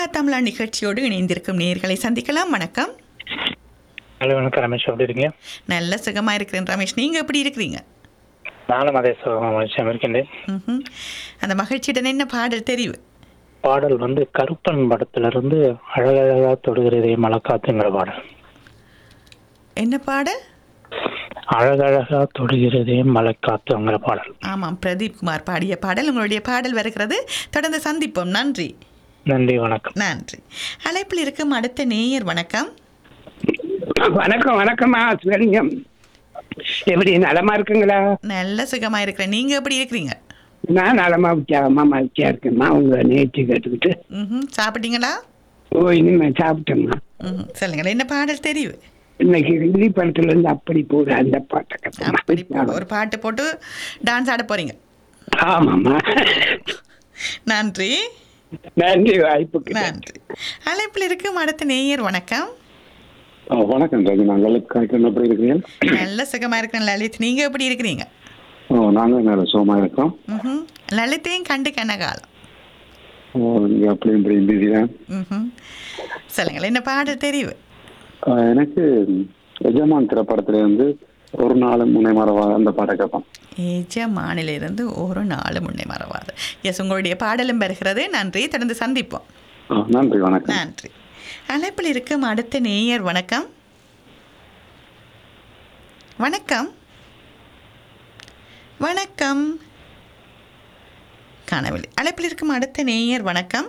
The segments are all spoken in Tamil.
தமிழா தமிழா நிகழ்ச்சியோடு இணைந்திருக்கும் நேர்களை சந்திக்கலாம் வணக்கம் ஹலோ வணக்கம் ரமேஷ் எப்படி இருக்கீங்க நல்ல சுகமா இருக்கிறேன் ரமேஷ் நீங்க எப்படி இருக்கிறீங்க நானும் அதே மனுஷன் இருக்கின்றேன் ம்ஹும். அந்த மகிழ்ச்சியுடன் என்ன பாடல் தெரிவு பாடல் வந்து கருப்பன் படத்துல இருந்து அழகழகா தொடுகிறதே மலக்காத்துங்கிற பாடல் என்ன பாடல் அழகழகா தொடுகிறதே மலைக்காத்துங்கிற பாடல் ஆமாம் பிரதீப் குமார் பாடிய பாடல் உங்களுடைய பாடல் வருகிறது தொடர்ந்து சந்திப்போம் நன்றி நன்றி வணக்கம் நன்றி அழைப்பில் இருக்கும் அடுத்த நேயர் வணக்கம் வணக்கம் வணக்கம்மா சிவலிங்கம் எப்படி நலமா இருக்குங்களா நல்ல சுகமா இருக்கிறேன் நீங்க எப்படி இருக்கிறீங்க நான் நலமா உற்சாகமா மகிழ்ச்சியா இருக்கேம்மா உங்களை நேற்று கேட்டுக்கிட்டு ம்ஹும். சாப்பிட்டீங்களா ஓ இனிமே சாப்பிட்டேம்மா ம்ஹும். சொல்லுங்களேன் என்ன பாடல் தெரிவு இன்னைக்கு ஹிந்தி படத்துல இருந்து அப்படி போற அந்த பாட்டை அப்படி போடு. கட்டமா ஒரு பாட்டு போட்டு டான்ஸ் ஆட போறீங்க ஆமாம்மா நன்றி நன்றி வாய்ப்புக்கு நன்றி அழைப்பில் இருக்கும் அடுத்த நேயர் வணக்கம் ஆ, வணக்கம் ராஜு நாங்கள் காய்கறி எப்படி இருக்கிறீங்க நல்ல சுகமா இருக்கிறேன் லலித் நீங்க எப்படி இருக்கிறீங்க ஓ நாங்கள் நல்ல சுகமா இருக்கோம் ம்ஹும். லலித்தையும் கண்டு கண்ண காலம் ஓ நீங்கள் அப்படி இப்படி பிஸி தான் ம்ஹும். சொல்லுங்களேன் என்ன பாடல் தெரிவு ஆ, எனக்கு எஜமான் திரைப்படத்துல இருந்து ஒரு நாள் முனை மரவா அந்த பாட்டை கேட்போம் எஜமானிலிருந்து ஒரு நாள் முன்னே மறவாது எஸ் உங்களுடைய பாடலும் பெறுகிறது நன்றி தொடர்ந்து சந்திப்போம் ஆ, நன்றி வணக்கம் நன்றி அழைப்பில் இருக்கும் அடுத்த நேயர் வணக்கம் வணக்கம் வணக்கம் காணவில்லை அழைப்பில் இருக்கும் அடுத்த நேயர் வணக்கம்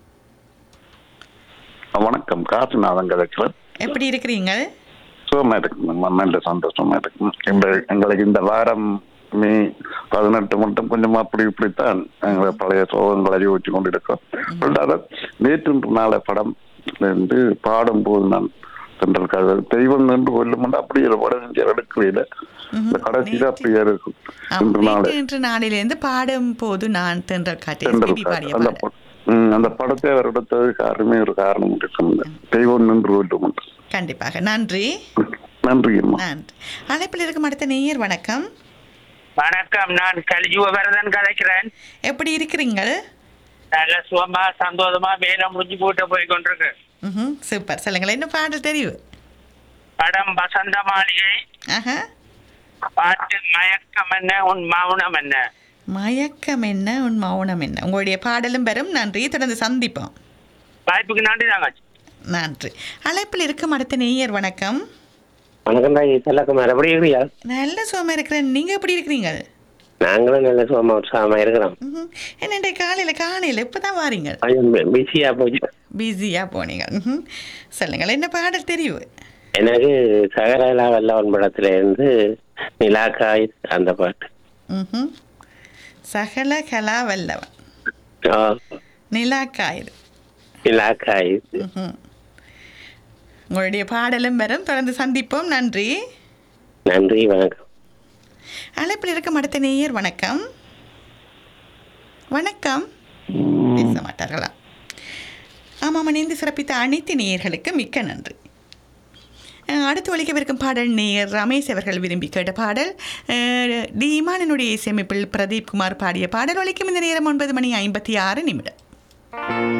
வணக்கம் காசுநாதன் கதைக்கிறேன் எப்படி இருக்கிறீங்க சுகமா இருக்குங்க நல்ல சந்தோஷமா இருக்குங்க இந்த எங்களுக்கு இந்த வாரம் மே பதினெட்டு மட்டும் கொஞ்சம் அப்படி இப்படித்தான் எங்களை பழைய சோகங்களை யோசிச்சு கொண்டு இருக்கோம் ரெண்டாவது நேற்று நாளை படம் வந்து பாடும்போது நான் தென்றல் கதை தெய்வம் என்று கொல்லும் அப்படியே ஒரு படம் இங்கே எடுக்கல இந்த கடைசியில அப்படியே இருக்கும் இன்று நாளை நேற்று இன்று நாளிலிருந்து பாடும் போது நான் தென்றல் காட்டேன் தென்றல் எஸ்பிபி காற்று. பாடிய அந்த பாடல் ப- ம், அந்த படத்தை அவர் எடுத்ததுக்கு அருமை ஒரு காரணம் இருக்கும் தெய்வம் நின்று கொல்லும் கண்டிப்பாக நன்றி நன்றி அம்மா நன்றி அழைப்பில் இருக்கும் அடுத்த நேயர் வணக்கம் வணக்கம் நான் கலிஜுவ வரதன் கதைக்கிறேன் எப்படி இருக்கிறீங்க நல்ல சுகமா சந்தோஷமா வேலை முடிஞ்சு போட்டு போய் கொண்டிருக்கு ம்ஹும், சூப்பர் சொல்லுங்களேன் என்ன பாடல் தெரிவு படம் வசந்த மாளிகை ஆஹா பாட்டு மயக்கம் என்ன உன் மௌனம் என்ன மயக்கம் என்ன உன் மௌனம் என்ன உங்களுடைய பாடலும் பெறும் நன்றி தொடர்ந்து சந்திப்போம் வாய்ப்புக்கு நன்றி தாங்க நன்றி அழைப்பில் இருக்கும் அடுத்த நேயர் வணக்கம் வணக்கம் தாய் செல்லக்குமார் எப்படி இருக்கிறியா நல்ல சுகமா இருக்கிறேன் நீங்க எப்படி இருக்கிறீங்க நாங்களும் நல்ல சுகமா உற்சாகமா இருக்கிறோம் ம்ஹும். என்னண்டே காலையில காலையில இப்பதான் வாரீங்க கொஞ்சம் பிஸியா போச்சு பிஸியா போனீங்க ம்ஹும். சொல்லுங்கள் என்ன பாடல் தெரிவு எனக்கு சகரலா வல்லவன் படத்துல இருந்து நிலாக்காய் அந்த பாட்டு ம்ஹும். சகல கலா வல்லவன் ஆ, நிலாக்காயுது நிலாக்காய் ம்ஹும். உங்களுடைய பாடலும் பெறும் தொடர்ந்து சந்திப்போம் நன்றி நன்றி வணக்கம் அழைப்பில் இருக்கும் அடுத்த நேயர் வணக்கம் வணக்கம் பேச மாட்டார்களா ஆமாம் இணைந்து சிறப்பித்த அனைத்து நேயர்களுக்கு மிக்க நன்றி அஹ், அடுத்து ஒழிக்கவிருக்கும் பாடல் நேயர் ரமேஷ் அவர்கள் விரும்பி கேட்ட பாடல் அஹ், டி இமானினுடைய இசையமைப்பில் பிரதீப் குமார் பாடிய பாடல் ஒழிக்கும் இந்த நேரம் ஒன்பது மணி ஐம்பத்தி ஆறு நிமிடம்